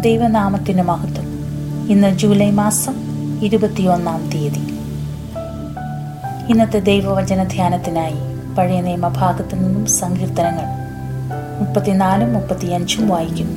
ദൈവനാമത്തിന് മഹത്വം ഇന്ന് ജൂലൈ മാസം ഇരുപത്തിയൊന്നാം തീയതി ഇന്നത്തെ ദൈവവചന ധ്യാനത്തിനായി പഴയ നിയമഭാഗത്തു നിന്നും സങ്കീർത്തനങ്ങൾ മുപ്പത്തിനാലും മുപ്പത്തിയഞ്ചും വായിക്കുന്നു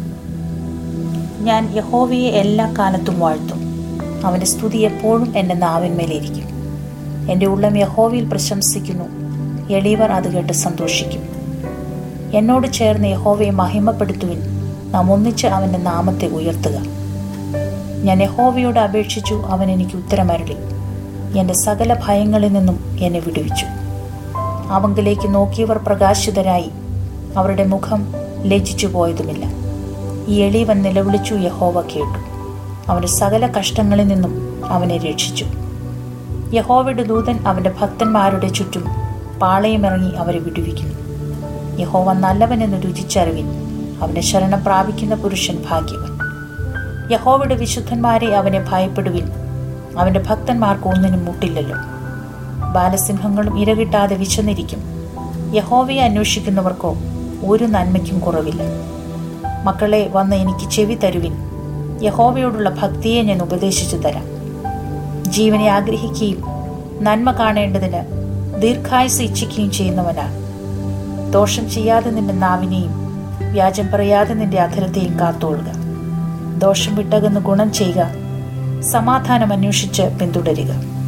ഞാൻ യഹോവയെ എല്ലാ കാലത്തും വാഴ്ത്തും അവൻ്റെ സ്തുതി എപ്പോഴും എൻ്റെ നാവിന്മേലിരിക്കും എൻ്റെ ഉള്ളം യഹോവയിൽ പ്രശംസിക്കുന്നു എളിയവർ അത് കേട്ട് സന്തോഷിക്കും എന്നോട് ചേർന്ന് യഹോവയെ മഹിമപ്പെടുത്തുവിൻ നാം ഒന്നിച്ച് അവൻ്റെ നാമത്തെ ഉയർത്തുക ഞാൻ യഹോവയോട് അപേക്ഷിച്ചു അവൻ എനിക്ക് ഉത്തരമരളി എൻ്റെ സകല ഭയങ്ങളിൽ നിന്നും എന്നെ വിടുവിച്ചു അവങ്കിലേക്ക് നോക്കിയവർ പ്രകാശിതരായി അവരുടെ മുഖം ലജ്ജിച്ചു പോയതുമില്ല ഈ എളിയവൻ നിലവിളിച്ചു യഹോവ കേട്ടു അവൻ്റെ സകല കഷ്ടങ്ങളിൽ നിന്നും അവനെ രക്ഷിച്ചു യഹോവയുടെ ദൂതൻ അവൻ്റെ ഭക്തന്മാരുടെ ചുറ്റും പാളയമിറങ്ങി അവരെ വിടുവിക്കുന്നു യഹോവ നല്ലവനെന്ന് രുചിച്ചറിവിൻ അവനെ ശരണം പ്രാപിക്കുന്ന പുരുഷൻ ഭാഗ്യവൻ യഹോവയുടെ വിശുദ്ധന്മാരെ അവനെ ഭയപ്പെടുവിൻ അവൻ്റെ ഭക്തന്മാർക്ക് ഒന്നിനും മുട്ടില്ലല്ലോ ബാലസിംഹങ്ങളും ഇരകിട്ടാതെ വിശന്നിരിക്കും യഹോവയെ അന്വേഷിക്കുന്നവർക്കോ ഒരു നന്മയ്ക്കും കുറവില്ല മക്കളെ വന്ന് എനിക്ക് ചെവി തരുവിൻ യഹോവയോടുള്ള ഭക്തിയെ ഞാൻ ഉപദേശിച്ചു തരാം ജീവനെ ആഗ്രഹിക്കുകയും നന്മ കാണേണ്ടതിന് ദീർഘായുസ് ഇച്ഛിക്കുകയും ചെയ്യുന്നവനാണ് ദോഷം ചെയ്യാതെ നിന്റെ നാവിനെയും വ്യാജം പറയാതെ നിന്റെ അധരത്തെയും കാത്തോളുക ദോഷം വിട്ടകന്ന് ഗുണം ചെയ്യുക സമാധാനം അന്വേഷിച്ച് പിന്തുടരുക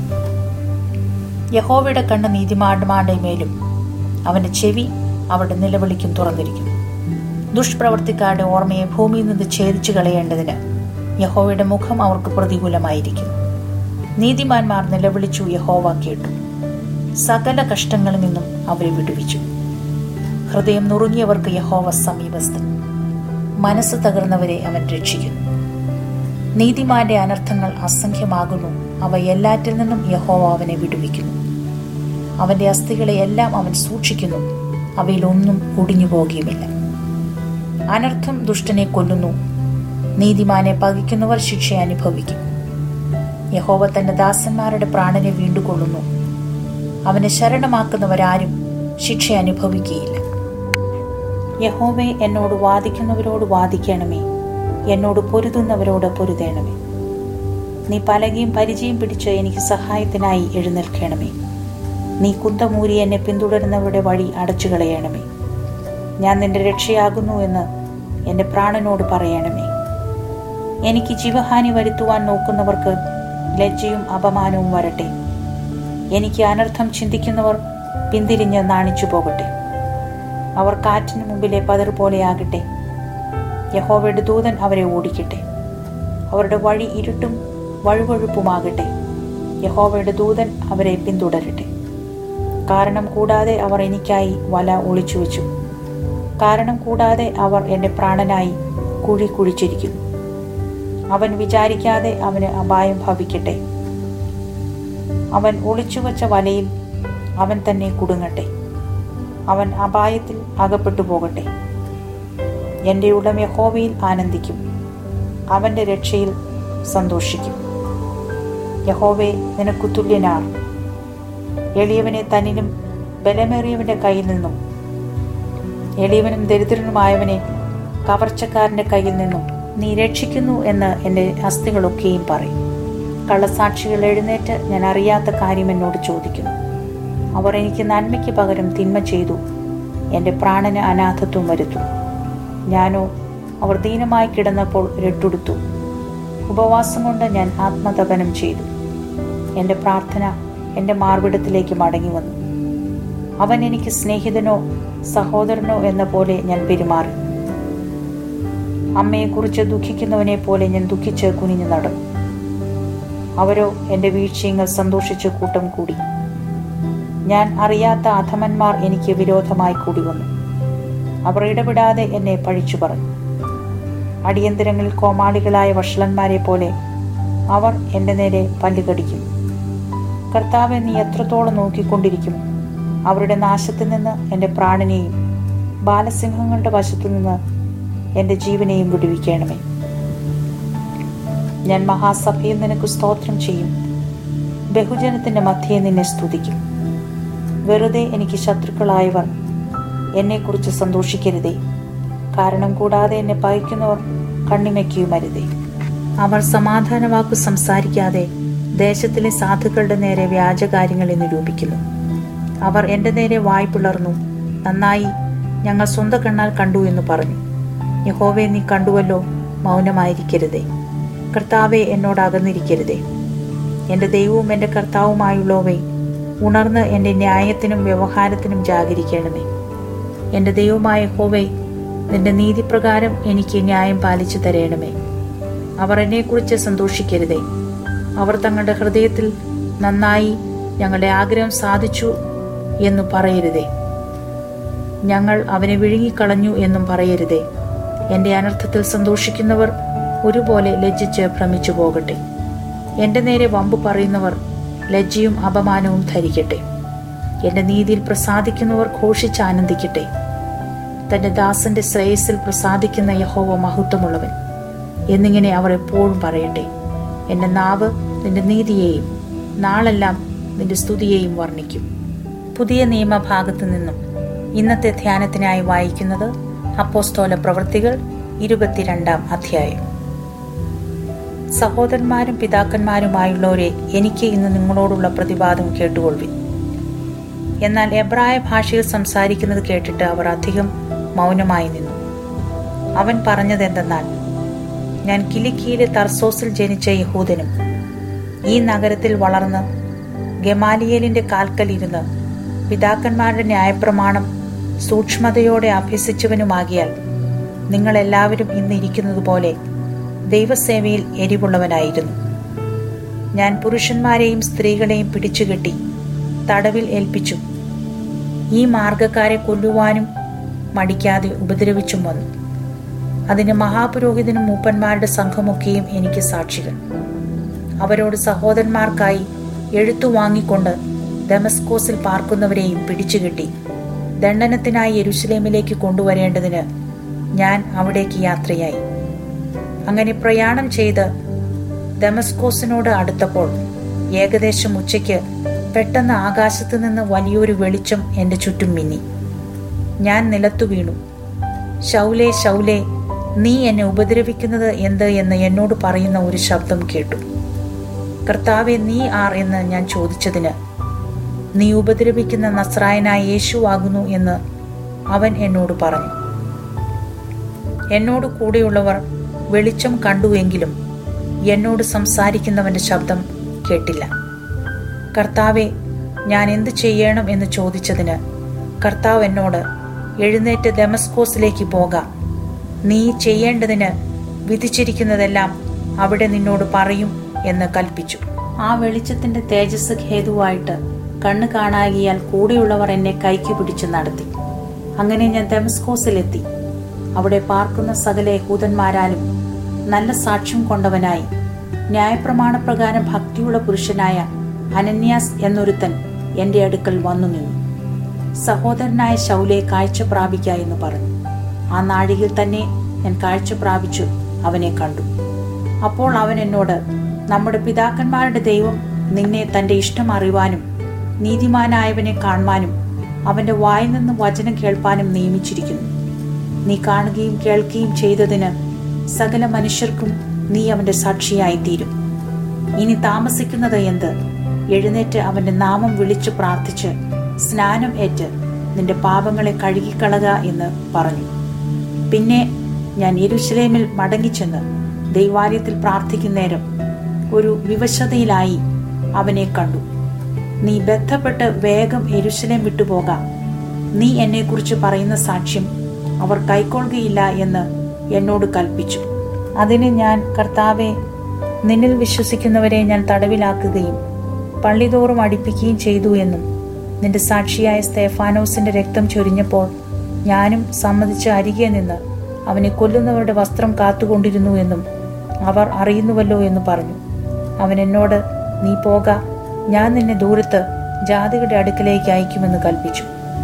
യഹോവയുടെ കണ്ണ് നീതിമാന്മാരുടെ മേലും അവന്റെ ചെവി അവരുടെ നിലവിളിക്കും തുറന്നിരിക്കും ദുഷ്പ്രവർത്തിക്കാരുടെ ഓർമ്മയെ ഭൂമിയിൽ നിന്ന് ഛേദിച്ചു കളയേണ്ടതിന് യഹോവയുടെ മുഖം അവർക്ക് പ്രതികൂലമായിരിക്കും നീതിമാന്മാർ നിലവിളിച്ചു യഹോവ കേട്ടു സകല കഷ്ടങ്ങളിൽ നിന്നും അവരെ വിടുവിച്ചു ഹൃദയം നുറുങ്ങിയവർക്ക് യഹോവ സമീപസ്ഥൻ മനസ്സ് തകർന്നവരെ അവൻ രക്ഷിക്കുന്നു നീതിമാന്റെ അനർത്ഥങ്ങൾ അസംഖ്യമാകുന്നു അവ എല്ലാറ്റിൽ നിന്നും യഹോവ അവനെ വിടുവിക്കുന്നു അവന്റെ അസ്ഥികളെ എല്ലാം അവൻ സൂക്ഷിക്കുന്നു അവയിലൊന്നും ഒടിഞ്ഞു പോകുകയുമില്ല അനർത്ഥം ദുഷ്ടനെ കൊല്ലുന്നു നീതിമാനെ പകിക്കുന്നവർ ശിക്ഷ അനുഭവിക്കും യഹോവ തന്റെ ദാസന്മാരുടെ പ്രാണനെ വീണ്ടുകൊള്ളുന്നു അവനെ ശരണമാക്കുന്നവരാരും ശിക്ഷ അനുഭവിക്കുകയില്ല യഹോവെ എന്നോട് വാദിക്കുന്നവരോട് വാദിക്കണമേ എന്നോട് പൊരുതുന്നവരോട് പൊരുതേണമേ നീ പലകയും പരിചയം പിടിച്ച് എനിക്ക് സഹായത്തിനായി എഴുന്നേൽക്കണമേ നീ കുന്തമൂരി എന്നെ പിന്തുടരുന്നവരുടെ വഴി അടച്ചു കളയണമേ ഞാൻ നിന്റെ രക്ഷയാകുന്നു എന്ന് എൻ്റെ പ്രാണനോട് പറയണമേ എനിക്ക് ജീവഹാനി വരുത്തുവാൻ നോക്കുന്നവർക്ക് ലജ്ജയും അപമാനവും വരട്ടെ എനിക്ക് അനർത്ഥം ചിന്തിക്കുന്നവർ പിന്തിരിഞ്ഞ് നാണിച്ചു പോകട്ടെ അവർ കാറ്റിന് മുമ്പിലെ പതർ പോലെയാകട്ടെ യഹോവയുടെ ദൂതൻ അവരെ ഓടിക്കട്ടെ അവരുടെ വഴി ഇരുട്ടും വഴുവഴുപ്പുമാകട്ടെ യഹോവയുടെ ദൂതൻ അവരെ പിന്തുടരട്ടെ കാരണം കൂടാതെ അവർ എനിക്കായി വല ഒളിച്ചു വെച്ചു കാരണം കൂടാതെ അവർ എൻ്റെ പ്രാണനായി കുഴി കുഴിച്ചിരിക്കുന്നു അവൻ വിചാരിക്കാതെ അവന് അപായം ഭവിക്കട്ടെ അവൻ ഒളിച്ചുവച്ച വലയിൽ അവൻ തന്നെ കുടുങ്ങട്ടെ അവൻ അപായത്തിൽ അകപ്പെട്ടു പോകട്ടെ എൻ്റെ ഉടമ യഹോവയിൽ ആനന്ദിക്കും അവൻ്റെ രക്ഷയിൽ സന്തോഷിക്കും യഹോവെ നിനക്കു തുല്യനാർ എളിയവനെ തന്നിനും ബലമേറിയവന്റെ കയ്യിൽ നിന്നും എളിയവനും ദരിദ്രനുമായവനെ കവർച്ചക്കാരന്റെ കയ്യിൽ നിന്നും നീ രക്ഷിക്കുന്നു എന്ന് എൻ്റെ അസ്ഥികളൊക്കെയും പറയും കള്ളസാക്ഷികൾ എഴുന്നേറ്റ് ഞാൻ അറിയാത്ത കാര്യം എന്നോട് ചോദിക്കുന്നു അവർ എനിക്ക് നന്മയ്ക്ക് പകരം തിന്മ ചെയ്തു എൻ്റെ പ്രാണന് അനാഥത്വം വരുത്തു ഞാനോ അവർ ദീനമായി കിടന്നപ്പോൾ രട്ടുടുത്തു ഉപവാസം കൊണ്ട് ഞാൻ ആത്മതപനം ചെയ്തു എൻ്റെ പ്രാർത്ഥന എൻ്റെ മാർവിടത്തിലേക്ക് മടങ്ങി വന്നു അവൻ എനിക്ക് സ്നേഹിതനോ സഹോദരനോ എന്ന പോലെ ഞാൻ പെരുമാറി അമ്മയെക്കുറിച്ച് ദുഃഖിക്കുന്നവനെ പോലെ ഞാൻ ദുഃഖിച്ച് കുനിഞ്ഞു നടന്നു അവരോ എൻ്റെ വീഴ്ചയങ്ങൾ സന്തോഷിച്ച് കൂട്ടം കൂടി ഞാൻ അറിയാത്ത അധമന്മാർ എനിക്ക് വിരോധമായി കൂടി വന്നു അവർ ഇടപെടാതെ എന്നെ പഴിച്ചു പറഞ്ഞു അടിയന്തരങ്ങളിൽ കോമാളികളായ വഷളന്മാരെ പോലെ അവർ എൻ്റെ നേരെ പല്ലുകടിക്കും കർത്താവെ നീ എത്രത്തോളം നോക്കിക്കൊണ്ടിരിക്കും അവരുടെ നാശത്തിൽ നിന്ന് എൻ്റെ പ്രാണനെയും ബാലസിംഹങ്ങളുടെ വശത്തു നിന്ന് എൻ്റെ ജീവനെയും വിടുവിക്കണമേ ഞാൻ മഹാസഭയിൽ നിനക്ക് സ്തോത്രം ചെയ്യും ബഹുജനത്തിന്റെ മധ്യേ നിന്നെ സ്തുതിക്കും വെറുതെ എനിക്ക് ശത്രുക്കളായവർ എന്നെക്കുറിച്ച് സന്തോഷിക്കരുതേ കാരണം കൂടാതെ എന്നെ പകയ്ക്കുന്നവർ കണ്ണിമയ്ക്കുമരുതേ അവർ സമാധാന വാക്കു സംസാരിക്കാതെ ദേശത്തിലെ സാധുക്കളുടെ നേരെ വ്യാജകാര്യങ്ങളെ നിരൂപിക്കുന്നു അവർ എൻ്റെ നേരെ വായ് പിളർന്നു നന്നായി ഞങ്ങൾ സ്വന്തം കണ്ണാൽ കണ്ടു എന്ന് പറഞ്ഞു യഹോവെ നീ കണ്ടുവല്ലോ മൗനമായിരിക്കരുതേ കർത്താവെ എന്നോട് അകന്നിരിക്കരുതേ എൻ്റെ ദൈവവും എൻ്റെ കർത്താവുമായുള്ളവേ ഉണർന്ന് എൻ്റെ ന്യായത്തിനും വ്യവഹാരത്തിനും ജാഗരിക്കണമേ എൻ്റെ ദൈവമായ ഹോവേ നിന്റെ നീതിപ്രകാരം എനിക്ക് ന്യായം പാലിച്ചു തരയണമേ അവർ എന്നെക്കുറിച്ച് സന്തോഷിക്കരുതേ അവർ തങ്ങളുടെ ഹൃദയത്തിൽ നന്നായി ഞങ്ങളുടെ ആഗ്രഹം സാധിച്ചു എന്നു പറയരുതേ ഞങ്ങൾ അവനെ വിഴുങ്ങിക്കളഞ്ഞു എന്നും പറയരുതേ എൻ്റെ അനർത്ഥത്തിൽ സന്തോഷിക്കുന്നവർ ഒരുപോലെ ലജ്ജിച്ച് ഭ്രമിച്ചു പോകട്ടെ എൻ്റെ നേരെ വമ്പ് പറയുന്നവർ ലജ്ജയും അപമാനവും ധരിക്കട്ടെ എൻ്റെ നീതിയിൽ പ്രസാദിക്കുന്നവർ ഘോഷിച്ച് ആനന്ദിക്കട്ടെ തന്റെ ദാസന്റെ ശ്രേയസിൽ പ്രസാദിക്കുന്ന യഹോവ മഹത്വമുള്ളവൻ എന്നിങ്ങനെ അവർ എപ്പോഴും പറയട്ടെ എൻ്റെ നാവ് നിന്റെ നീതിയെയും നാളെല്ലാം നിന്റെ സ്തുതിയെയും വർണ്ണിക്കും പുതിയ നിയമഭാഗത്തു നിന്നും ഇന്നത്തെ ധ്യാനത്തിനായി വായിക്കുന്നത് അപ്പോസ്തോല പ്രവൃത്തികൾ ഇരുപത്തിരണ്ടാം അധ്യായം സഹോദരന്മാരും പിതാക്കന്മാരുമായുള്ളവരെ എനിക്ക് ഇന്ന് നിങ്ങളോടുള്ള പ്രതിവാദം കേട്ടുകൊള്ളുവിൻ എന്നാൽ എബ്രായ ഭാഷയിൽ സംസാരിക്കുന്നത് കേട്ടിട്ട് അവർ അധികം മൗനമായി നിന്നു അവൻ പറഞ്ഞതെന്തെന്നാൽ ഞാൻ കിലിക്കിയിലെ തർസോസിൽ ജനിച്ച യഹൂദനും ഈ നഗരത്തിൽ വളർന്ന് ഗമാലിയേലിന്റെ കാൽക്കലിരുന്ന് പിതാക്കന്മാരുടെ ന്യായപ്രമാണം സൂക്ഷ്മതയോടെ അഭ്യസിച്ചവനുമാകിയാൽ നിങ്ങളെല്ലാവരും ഇന്ന് ഇരിക്കുന്നത് പോലെ ദൈവസേവയിൽ എരിവുള്ളവനായിരുന്നു ഞാൻ പുരുഷന്മാരെയും സ്ത്രീകളെയും പിടിച്ചുകെട്ടി തടവിൽ ഏൽപ്പിച്ചു ഈ മാർഗക്കാരെ കൊല്ലുവാനും മടിക്കാതെ ഉപദ്രവിച്ചും വന്നു അതിന് മഹാപുരോഹിതനും മൂപ്പന്മാരുടെ സംഘമൊക്കെയും എനിക്ക് സാക്ഷികൾ അവരോട് സഹോദരന്മാർക്കായി എഴുത്തു വാങ്ങിക്കൊണ്ട് ഡെമസ്കോസിൽ പാർക്കുന്നവരെയും പിടിച്ചുകെട്ടി ദണ്ഡനത്തിനായി യെരുശലേമിലേക്ക് കൊണ്ടുവരേണ്ടതിന് ഞാൻ അവിടേക്ക് യാത്രയായി അങ്ങനെ പ്രയാണം ചെയ്ത് ഡെമസ്കോസിനോട് അടുത്തപ്പോൾ ഏകദേശം ഉച്ചയ്ക്ക് പെട്ടെന്ന് ആകാശത്ത് നിന്ന് വലിയൊരു വെളിച്ചം എൻ്റെ ചുറ്റും മിന്നി ഞാൻ നിലത്തു വീണു ശൗലേ ശൗലേ നീ എന്നെ ഉപദ്രവിക്കുന്നത് എന്ത് എന്ന് എന്നോട് പറയുന്ന ഒരു ശബ്ദം കേട്ടു കർത്താവെ നീ ആർ എന്ന് ഞാൻ ചോദിച്ചതിന് നീ ഉപദ്രവിക്കുന്ന നസ്രായനായ യേശു ആകുന്നു എന്ന് അവൻ എന്നോട് പറഞ്ഞു എന്നോട് കൂടെയുള്ളവർ വെളിച്ചം കണ്ടുവെങ്കിലും എന്നോട് സംസാരിക്കുന്നവന്റെ ശബ്ദം കേട്ടില്ല കർത്താവെ ഞാൻ എന്തു ചെയ്യണം എന്ന് ചോദിച്ചതിന് കർത്താവ് എന്നോട് എഴുന്നേറ്റ് ഡെമസ്കോസിലേക്ക് പോകാം നീ ചെയ്യേണ്ടതിന് വിധിച്ചിരിക്കുന്നതെല്ലാം അവിടെ നിന്നോട് പറയും എന്ന് കൽപ്പിച്ചു ആ വെളിച്ചത്തിന്റെ തേജസ് ഹേതുവായിട്ട് കണ്ണ് കാണാകിയാൽ കൂടെയുള്ളവർ എന്നെ കൈക്ക് പിടിച്ചു നടത്തി അങ്ങനെ ഞാൻ ഡെമസ്കോസിലെത്തി അവിടെ പാർക്കുന്ന സകല യഹൂദന്മാരാലും നല്ല സാക്ഷ്യം കൊണ്ടവനായി ന്യായപ്രമാണപ്രകാരം ഭക്തിയുള്ള പുരുഷനായ അനന്യാസ് എന്നൊരുത്തൻ എന്റെ അടുക്കൽ വന്നു നിന്നു സഹോദരനായ ശൗലെ കാഴ്ച പ്രാപിക്ക എന്ന് പറഞ്ഞു ആ നാഴികയിൽ തന്നെ ഞാൻ കാഴ്ച പ്രാപിച്ചു അവനെ കണ്ടു അപ്പോൾ അവൻ എന്നോട് നമ്മുടെ പിതാക്കന്മാരുടെ ദൈവം നിന്നെ തന്റെ ഇഷ്ടം അറിവാനും നീതിമാനായവനെ കാണുവാനും അവന്റെ വായിൽ നിന്ന് വചനം കേൾപ്പാനും നിയമിച്ചിരിക്കുന്നു നീ കാണുകയും കേൾക്കുകയും ചെയ്തതിന് സകല മനുഷ്യർക്കും നീ അവന്റെ സാക്ഷിയായി തീരും ഇനി താമസിക്കുന്നത് എന്ത് എഴുന്നേറ്റ് അവന്റെ നാമം വിളിച്ചു പ്രാർത്ഥിച്ച് സ്നാനം ഏറ്റ് നിന്റെ പാപങ്ങളെ കഴുകിക്കളക എന്ന് പറഞ്ഞു പിന്നെ ഞാൻ യെരുശലേമിൽ മടങ്ങിച്ചെന്ന് ദൈവാലയത്തിൽ പ്രാർത്ഥിക്കുന്നേരം ഒരു വിവശതയിലായി അവനെ കണ്ടു നീ ബന്ധപ്പെട്ട് വേഗം എരുശലേം വിട്ടുപോകാം നീ എന്നെക്കുറിച്ച് പറയുന്ന സാക്ഷ്യം അവർ കൈക്കൊള്ളുകയില്ല എന്ന് എന്നോട് കൽപ്പിച്ചു അതിന് ഞാൻ കർത്താവെ നിന്നിൽ വിശ്വസിക്കുന്നവരെ ഞാൻ തടവിലാക്കുകയും പള്ളിതോറും അടിപ്പിക്കുകയും ചെയ്തു എന്നും നിന്റെ സാക്ഷിയായ സ്തേഫാനോസിന്റെ രക്തം ചൊരിഞ്ഞപ്പോൾ ഞാനും സമ്മതിച്ച് അരികെ നിന്ന് അവനെ കൊല്ലുന്നവരുടെ വസ്ത്രം കാത്തുകൊണ്ടിരുന്നു എന്നും അവർ അറിയുന്നുവല്ലോ എന്ന് പറഞ്ഞു അവൻ എന്നോട് നീ പോക ഞാൻ നിന്നെ ദൂരത്ത് ജാതികളുടെ അടുക്കലേക്ക് അയക്കുമെന്ന് കൽപ്പിച്ചു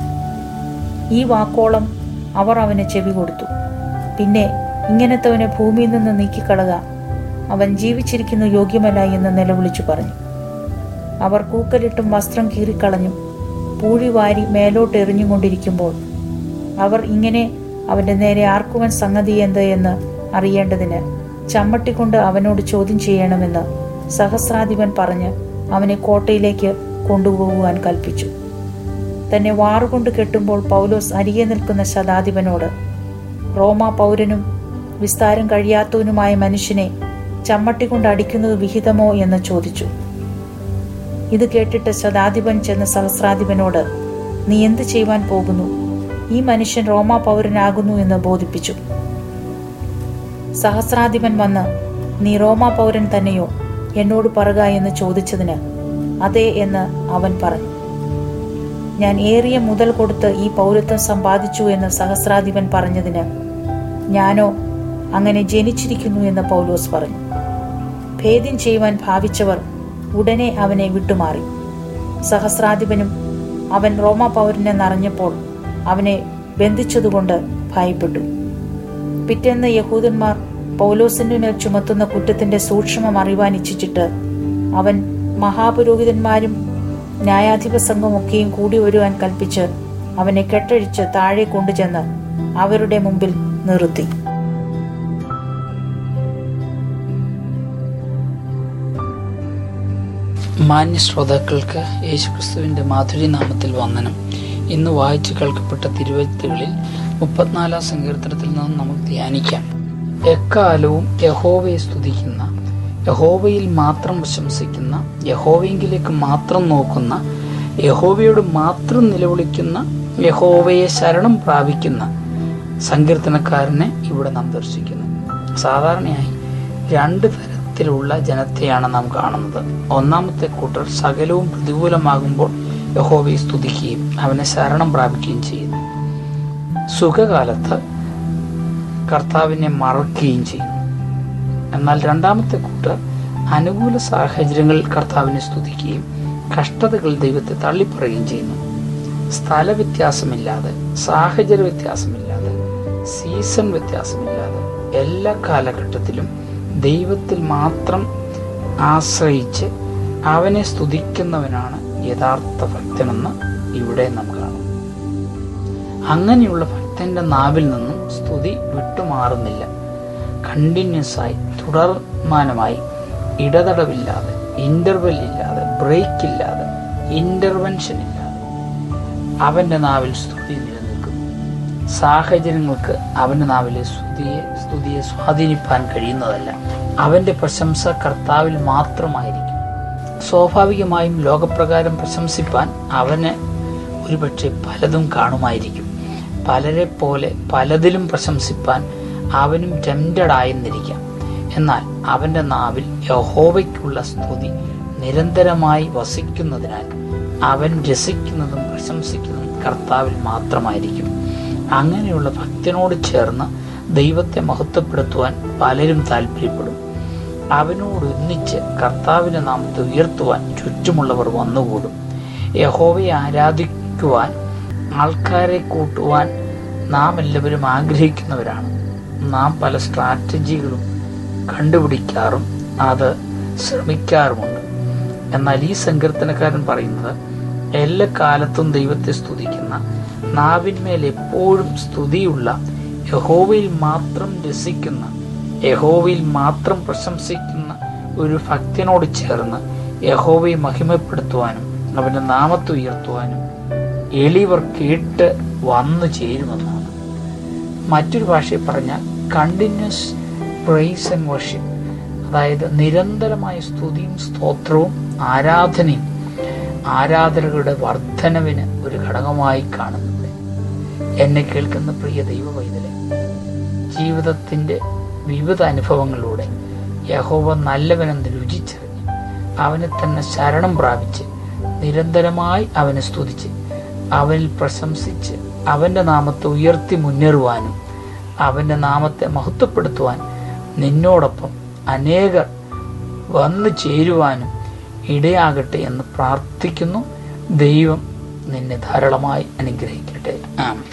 ഈ വാക്കോളം അവർ അവന് ചെവി കൊടുത്തു പിന്നെ ഇങ്ങനത്തവനെ ഭൂമിയിൽ നിന്ന് നീക്കിക്കളക അവൻ ജീവിച്ചിരിക്കുന്നു യോഗ്യമല്ല എന്ന് നിലവിളിച്ചു പറഞ്ഞു അവർ കൂക്കലിട്ടും വസ്ത്രം കീറിക്കളഞ്ഞും പൂഴി വാരി മേലോട്ട് എറിഞ്ഞുകൊണ്ടിരിക്കുമ്പോൾ അവർ ഇങ്ങനെ അവന്റെ നേരെ ആർക്കുവൻ സംഗതി എന്ത് എന്ന് അറിയേണ്ടതിന് ചമ്മട്ടി കൊണ്ട് അവനോട് ചോദ്യം ചെയ്യണമെന്ന് സഹസ്രാധിപൻ പറഞ്ഞ് അവനെ കോട്ടയിലേക്ക് കൊണ്ടുപോകുവാൻ കൽപ്പിച്ചു തന്നെ വാറുകൊണ്ട് കെട്ടുമ്പോൾ പൗലോസ് അരികെ നിൽക്കുന്ന ശതാധിപനോട് റോമാ പൗരനും വിസ്താരം കഴിയാത്തവനുമായ മനുഷ്യനെ ചമ്മട്ടി കൊണ്ട് അടിക്കുന്നത് വിഹിതമോ എന്ന് ചോദിച്ചു ഇത് കേട്ടിട്ട് ശതാധിപൻ ചെന്ന സഹസ്രാധിപനോട് നീ എന്ത് ചെയ്യുവാൻ പോകുന്നു ഈ മനുഷ്യൻ റോമാ പൗരനാകുന്നു എന്ന് ബോധിപ്പിച്ചു സഹസ്രാധിപൻ വന്ന് നീ റോമാ പൗരൻ തന്നെയോ എന്നോട് പറക എന്ന് ചോദിച്ചതിന് അതെ എന്ന് അവൻ പറഞ്ഞു ഞാൻ ഏറിയ മുതൽ കൊടുത്ത് ഈ പൗരത്വം സമ്പാദിച്ചു എന്ന് സഹസ്രാധിപൻ പറഞ്ഞതിന് ഞാനോ അങ്ങനെ ജനിച്ചിരിക്കുന്നു എന്ന് പൗലോസ് പറഞ്ഞു ഭേദ്യം ചെയ്യുവാൻ ഭാവിച്ചവർ ഉടനെ അവനെ വിട്ടുമാറി സഹസ്രാധിപനും അവൻ റോമ പൗരനെന്നറിഞ്ഞപ്പോൾ അവനെ ബന്ധിച്ചതുകൊണ്ട് ഭയപ്പെട്ടു പിറ്റേന്ന് യഹൂദന്മാർ പൗലോസിന്റെ മേൽ ചുമത്തുന്ന കുറ്റത്തിന്റെ സൂക്ഷ്മം അറിവാൻ ഇച്ഛിച്ചിട്ട് അവൻ മഹാപുരോഹിതന്മാരും ന്യായാധിപ സംഘമൊക്കെയും കൂടി വരുവാൻ കൽപ്പിച്ച് അവനെ കെട്ടഴിച്ച് താഴെ കൊണ്ടുചെന്ന് അവരുടെ മുമ്പിൽ നിർത്തി മാന്യ ശ്രോതാക്കൾക്ക് യേശുക്രിസ്തുവിന്റെ മാധുര്യ നാമത്തിൽ വന്ദനം ഇന്ന് വായിച്ചു കേൾക്കപ്പെട്ട തിരുവഴുത്തുകളിൽ മുപ്പത്തിനാലാം സങ്കീർത്തനത്തിൽ നിന്ന് നമുക്ക് ധ്യാനിക്കാം എക്കാലവും യഹോവയെ സ്തുതിക്കുന്ന യഹോവയിൽ മാത്രം പ്രശംസിക്കുന്ന യഹോവയെങ്കിലേക്ക് മാത്രം നോക്കുന്ന യഹോവയോട് മാത്രം നിലവിളിക്കുന്ന യഹോവയെ ശരണം പ്രാപിക്കുന്ന സങ്കീർത്തനക്കാരനെ ഇവിടെ നാം ദർശിക്കുന്നു സാധാരണയായി രണ്ട് തരത്തിലുള്ള ജനത്തെയാണ് നാം കാണുന്നത് ഒന്നാമത്തെ കൂട്ടർ സകലവും പ്രതികൂലമാകുമ്പോൾ യഹോവയെ സ്തുതിക്കുകയും അവനെ ശരണം പ്രാപിക്കുകയും ചെയ്യുന്നു സുഖകാലത്ത് കർത്താവിനെ മറക്കുകയും ചെയ്യുന്നു എന്നാൽ രണ്ടാമത്തെ കൂട്ടർ അനുകൂല സാഹചര്യങ്ങളിൽ കർത്താവിനെ സ്തുതിക്കുകയും കഷ്ടതകൾ ദൈവത്തെ തള്ളിപ്പറയുകയും ചെയ്യുന്നു സ്ഥലവ്യത്യാസമില്ലാതെ സാഹചര്യ വ്യത്യാസമില്ലാതെ സീസൺ വ്യത്യാസമില്ലാതെ എല്ലാ കാലഘട്ടത്തിലും ദൈവത്തിൽ മാത്രം ആശ്രയിച്ച് അവനെ സ്തുതിക്കുന്നവനാണ് യഥാർത്ഥ ഭക്തനെന്ന് ഇവിടെ നാം കാണും അങ്ങനെയുള്ള ഭക്തന്റെ നാവിൽ നിന്നും സ്തുതി വിട്ടുമാറുന്നില്ല കണ്ടിന്യൂസ് ആയി തുടർമാനമായി ഇടതടവില്ലാതെ ഇന്റർവെൽ ഇല്ലാതെ ബ്രേക്ക് ഇല്ലാതെ ഇന്റർവെൻഷൻ ഇല്ലാതെ അവന്റെ നാവിൽ സ്തുതി നിലനിൽക്കും സാഹചര്യങ്ങൾക്ക് അവന്റെ നാവിലെ സ്തുതിയെ സ്തുതിയെ സ്വാധീനിപ്പാൻ കഴിയുന്നതല്ല അവന്റെ പ്രശംസ കർത്താവിൽ മാത്രമായിരിക്കും സ്വാഭാവികമായും ലോകപ്രകാരം പ്രശംസിപ്പാൻ അവന് ഒരുപക്ഷെ പലതും കാണുമായിരിക്കും പലരെ പോലെ പലതിലും പ്രശംസിപ്പാൻ അവനും ടെംറ്റഡ് ആയെന്നിരിക്കാം എന്നാൽ അവന്റെ നാവിൽ യഹോവയ്ക്കുള്ള സ്തുതി നിരന്തരമായി വസിക്കുന്നതിനാൽ അവൻ രസിക്കുന്നതും പ്രശംസിക്കുന്നതും കർത്താവിൽ മാത്രമായിരിക്കും അങ്ങനെയുള്ള ഭക്തനോട് ചേർന്ന് ദൈവത്തെ മഹത്വപ്പെടുത്തുവാൻ പലരും താല്പര്യപ്പെടും അവനോട് ഒന്നിച്ച് കർത്താവിന്റെ നാമത്തെ ഉയർത്തുവാൻ ചുറ്റുമുള്ളവർ വന്നുകൂടും യഹോവയെ ആരാധിക്കുവാൻ ആൾക്കാരെ കൂട്ടുവാൻ നാം എല്ലാവരും ആഗ്രഹിക്കുന്നവരാണ് നാം പല സ്ട്രാറ്റജികളും കണ്ടുപിടിക്കാറും അത് ശ്രമിക്കാറുമുണ്ട് എന്നാൽ ഈ സങ്കീർത്തനക്കാരൻ പറയുന്നത് എല്ലാ കാലത്തും ദൈവത്തെ സ്തുതിക്കുന്ന നാവിന്മേൽ എപ്പോഴും സ്തുതിയുള്ള യഹോവയിൽ മാത്രം രസിക്കുന്ന യഹോവയിൽ മാത്രം പ്രശംസിക്കുന്ന ഒരു ഭക്തനോട് ചേർന്ന് യഹോവയെ മഹിമപ്പെടുത്തുവാനും അവന്റെ നാമത്തെ ഉയർത്തുവാനും എളിവർ കേട്ട് വന്നു ചേരുമെന്നാണ് മറ്റൊരു ഭാഷയിൽ പറഞ്ഞാൽ കണ്ടിന്യൂസ് പ്രൈസ് ആൻഡ് വർഷിപ്പ് അതായത് നിരന്തരമായ സ്തുതിയും സ്തോത്രവും ആരാധനയും ആരാധനകളുടെ വർധനവിന് ഒരു ഘടകമായി കാണുന്നുണ്ട് എന്നെ കേൾക്കുന്ന പ്രിയ ദൈവ വൈതലെ ജീവിതത്തിന്റെ വിവിധ അനുഭവങ്ങളിലൂടെ യഹോവ നല്ലവനെന്ന് രുചിച്ചറിഞ്ഞ് അവനെ തന്നെ ശരണം പ്രാപിച്ച് നിരന്തരമായി അവനെ സ്തുതിച്ച് അവനിൽ പ്രശംസിച്ച് അവന്റെ നാമത്തെ ഉയർത്തി മുന്നേറുവാനും അവന്റെ നാമത്തെ മഹത്വപ്പെടുത്തുവാൻ നിന്നോടൊപ്പം അനേകർ വന്നു ചേരുവാനും ഇടയാകട്ടെ എന്ന് പ്രാർത്ഥിക്കുന്നു ദൈവം നിന്നെ ധാരാളമായി അനുഗ്രഹിക്കട്ടെ ആമേൻ